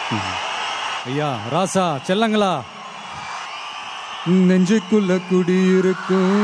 ஐயா ராசா செல்லங்களா நெஞ்சுக்குள்ள குடியிருக்கும்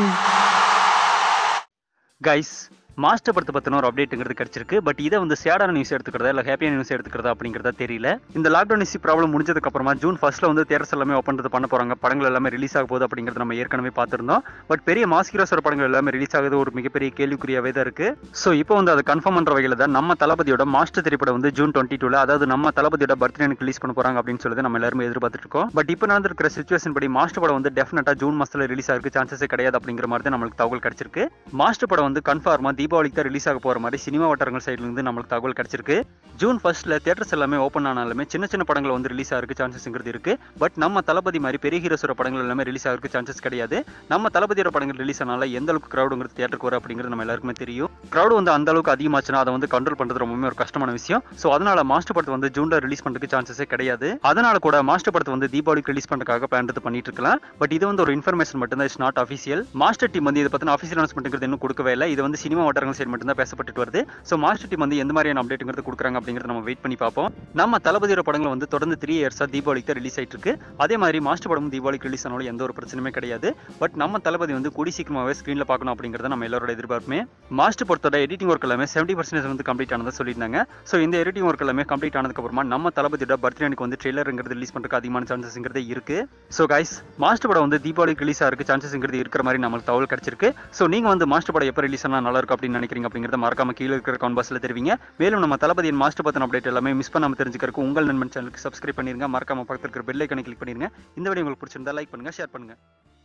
கைஸ் மாஸ்டர் படத்தை பற்றின ஒரு அப்டேட்டுங்கிறது கிடைச்சிருக்கு பட் இதை வந்து சேடான நியூஸ் எடுத்துக்கிறதா இல்லை ஹாப்பியான நியூஸ் எடுத்துக்கிறதா அப்படிங்கிறதா தெரியல இந்த லாக்டவுன் இசி ப்ராப்ளம் முடிஞ்சதுக்கு அப்புறமா ஜூன் ஃபர்ஸ்ட்ல வந்து தேட்டர்ஸ் எல்லாமே ஓப்பன் பண்ண போறாங்க படங்கள் எல்லாமே ரிலீஸ் ஆக போகுது அப்படிங்கிறத நம்ம ஏற்கனவே பார்த்துருந்தோம் பட் பெரிய மாஸ் ஹீரோஸோட படங்கள் எல்லாமே ரிலீஸ் ஆகுது ஒரு மிகப்பெரிய கேள்விக்குறியாவே தான் இருக்கு ஸோ இப்போ வந்து அதை கன்ஃபார்ம் பண்ற வகையில் தான் நம்ம தளபதியோட மாஸ்டர் திரைப்படம் வந்து ஜூன் டுவெண்ட்டி டூல அதாவது நம்ம தளபதியோட பர்த்டே ரிலீஸ் பண்ண போறாங்க அப்படின்னு சொல்லி நம்ம எல்லாருமே எதிர்பார்த்துட்டு இருக்கோம் பட் இப்போ நடந்திருக்கிற சுச்சுவேஷன் படி மாஸ்டர் படம் வந்து டெஃபினட்டா ஜூன் மாசத்துல ரிலீஸ் ஆகிறதுக்கு சான்சஸே கிடையாது அப்படிங்கிற மாதிரி தான் நம்மளுக்கு தகவல் கிடைச்சிருக்கு மாஸ்டர் படம் வந்து கன்ஃபார்மா தீபாவளிக்கு தான் ரிலீஸ் ஆக போற மாதிரி சினிமா வட்டாரங்கள் சைடுல இருந்து நம்மளுக்கு தகவல் கிடைச்சிருக்கு ஜூன் ஃபர்ஸ்ட்ல தியேட்டர்ஸ் எல்லாமே ஓப்பன் ஆனாலுமே சின்ன சின்ன படங்கள் வந்து ரிலீஸ் ஆகிறதுக்கு சான்சஸ்ங்கிறது இருக்கு பட் நம்ம தளபதி மாதிரி பெரிய ஹீரோஸோட படங்கள் எல்லாமே ரிலீஸ் ஆகிறதுக்கு சான்சஸ் கிடையாது நம்ம தளபதியோட படங்கள் ரிலீஸ் ஆனால எந்த அளவுக்கு கிரௌடுங்கிறது தியேட்டருக்கு வரும் அப்படிங்கிறது நம்ம எல்லாருக்குமே தெரியும் கிரௌடு வந்து அந்த அளவுக்கு அதிகமாச்சுன்னா அதை வந்து கண்ட்ரோல் பண்றது ரொம்பவே ஒரு கஷ்டமான விஷயம் ஸோ அதனால மாஸ்டர் படத்தை வந்து ஜூன்ல ரிலீஸ் பண்றதுக்கு சான்சஸே கிடையாது அதனால கூட மாஸ்டர் படத்தை வந்து தீபாவளிக்கு ரிலீஸ் பண்றதுக்காக பிளான் எடுத்து பண்ணிட்டு இருக்கலாம் பட் இது வந்து ஒரு இன்ஃபர்மேஷன் மட்டும் தான் it's not official master team வந்து இதை பத்தின அஃபிஷியல் அனௌன்ஸ்மெண்ட்ங்கிறது இன்னும் கொடுக்கவே இல்லை இது வந்து சினிமா வட்டாரங்கள் சைடு மட்டும் தான் பேசப்பட்டு வருது ஸோ மாஸ்டர் டீம் வந்து எந்த மாதிரியான அப்டேட்டுங்கிறது கொடுக்குறாங்க அப்படிங்கிறத நம்ம வெயிட் பண்ணி பார்ப்போம் நம்ம தளபதியோட படங்கள் வந்து தொடர்ந்து த்ரீ இயர்ஸா தீபாவளிக்கு தான் ரிலீஸ் ஆயிட்டு இருக்கு அதே மாதிரி மாஸ்டர் படமும் தீபாவளிக்கு ரிலீஸ் ஆனாலும் எந்த ஒரு பிரச்சனையுமே கிடையாது பட் நம்ம தளபதி வந்து கூடி சீக்கிரமாவே ஸ்க்ரீன்ல பார்க்கணும் அப்படிங்கிறத நம்ம எல்லாரோட எதிர்பார்ப்புமே மாஸ்டர் படத்தோட எடிட்டிங் ஒர்க் எல்லாமே செவன்டி பர்சன்டேஜ் வந்து கம்ப்ளீட் ஆனதை சொல்லியிருந்தாங்க ஸோ இந்த எடிட்டிங் ஒர்க் எல்லாமே கம்ப்ளீட் ஆனதுக்கு அப்புறமா நம்ம தளபதியோட பர்த்டே அன்னைக்கு வந்து ட்ரெய்லருங்கிறது ரிலீஸ் பண்றதுக்கு அதிகமான சான்சஸ்ங்கிறது இருக்கு ஸோ கைஸ் மாஸ்டர் படம் வந்து தீபாவளிக்கு ரிலீஸ் ஆகிறதுக்கு சான்சஸ்ங்கிறது இருக்கிற மாதிரி நம்மளுக்கு தகவல் கிடைச்சிருக்கு ஸோ நீங்க வந்து மாஸ்டர் படம் எப்போ ரிலீஸ் ஆனால் நல்லா இருக்கும் அப்படின்னு நினைக்கிறீங்க அப்படிங்கிறத மறக்காம கீழே இருக்கிற கவுண்ட் பாக்ஸ்ல தெரிவிங்க மேலும் நம்ம தளபதியின் மாஸ்டர் பத்தின அப்டேட் எல்லாமே மிஸ் பண்ணாம தெரிஞ்சுக்கிறதுக்கு உங்கள் நண்பன் சேனலுக்கு சப்ஸ்கிரைப் பண்ணிருங்க மறக்காம பக்கத்தில் இருக்கிற பெல் ஐக்கனை கிளிக் பண்ணிருங்க இந்த வீடியோ உங்களுக்கு பிடிச்சிருந்தா லைக் பண்ணுங்க ஷேர் பண்ணுங்க